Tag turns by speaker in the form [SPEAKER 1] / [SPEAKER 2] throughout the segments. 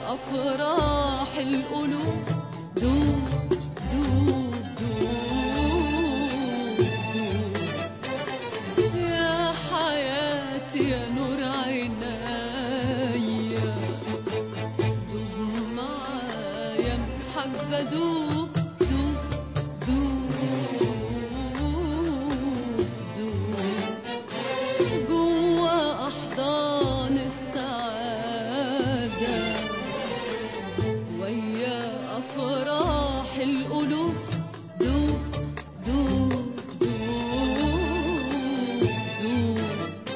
[SPEAKER 1] أفراح القلوب دوب دوب دوب دوب يا حياتي يا نور عينيا دوب معايا محبة دوب دوب دوب دوب جوا أحضان السعادة ويا أفراح القلوب دوب دوب دوب دوب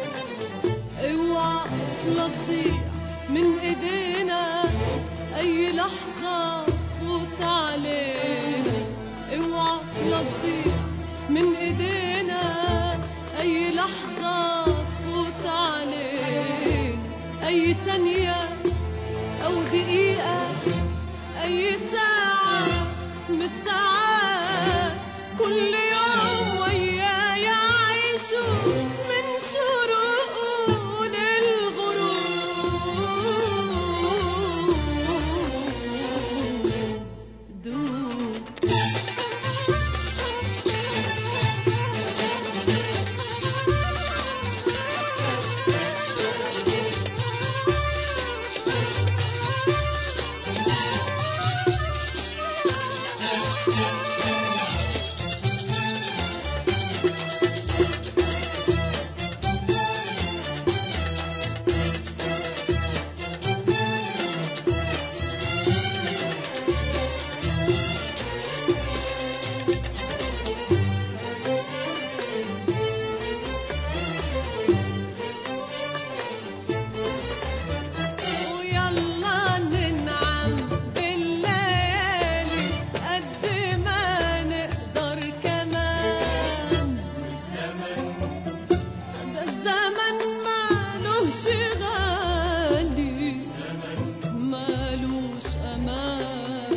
[SPEAKER 1] اوعى لا تضيع من ايدينا اي لحظة تفوت علينا اوعى لا تضيع من ايدينا اي لحظة تفوت علينا اي ثانية او دقيقة اي ساعة من الساعات كل يوم وياي عايشوا من شروقه للغروب دوب ويلا ننعم بالليالي قد ما نقدر كمان ده الزمن مالوش غالي مالوش امان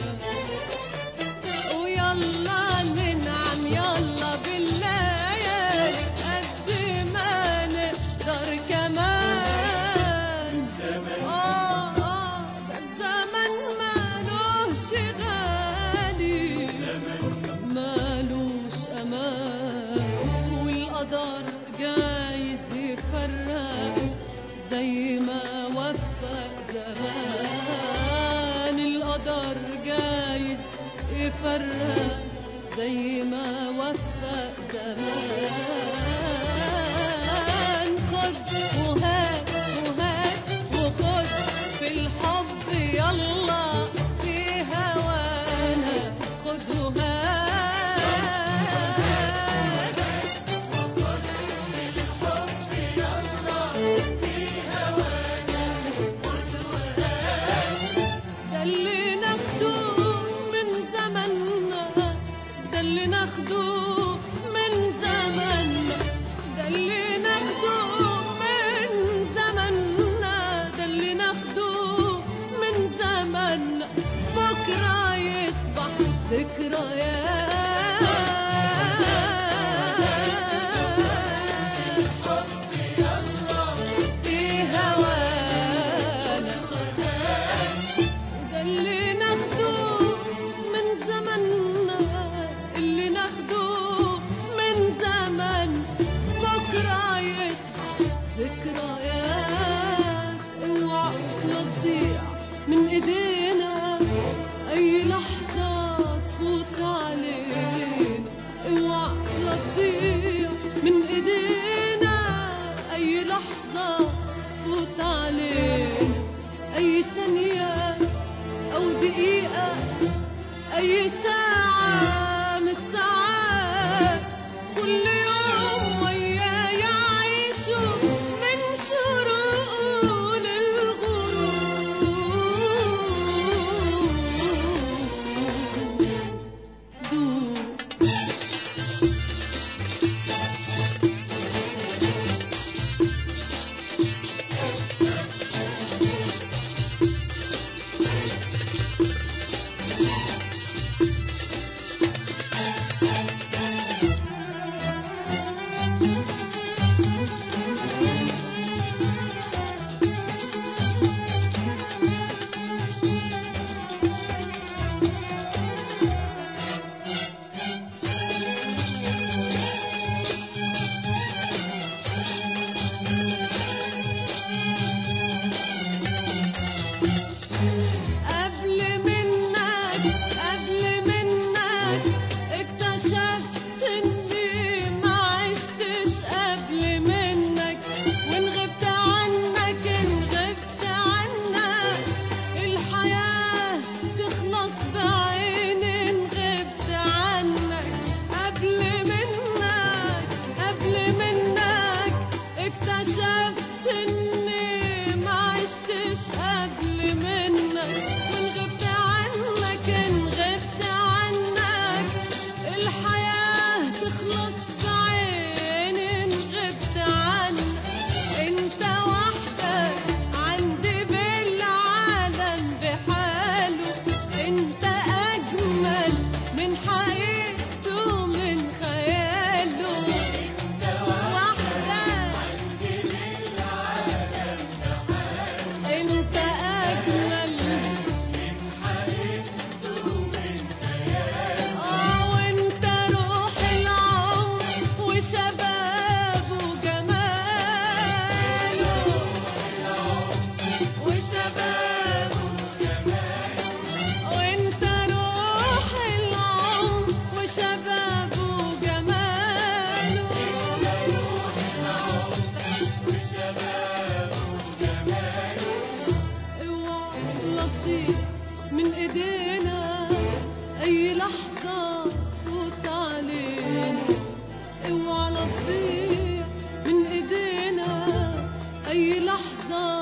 [SPEAKER 1] ويلا ننعم يلا بالليالي قد ما نقدر كمان آه آه ده الزمن مالوش غالي مالوش أمان والقدر جايز يفرق زي ما وفق زمان القدر جايز يفرق زي ما وفق زمان خد وهات وهات وخد في الحب يلا في هوانا خد وهات ده اللي ناخده من زماننا ده اللي ناخده من زماننا لحظة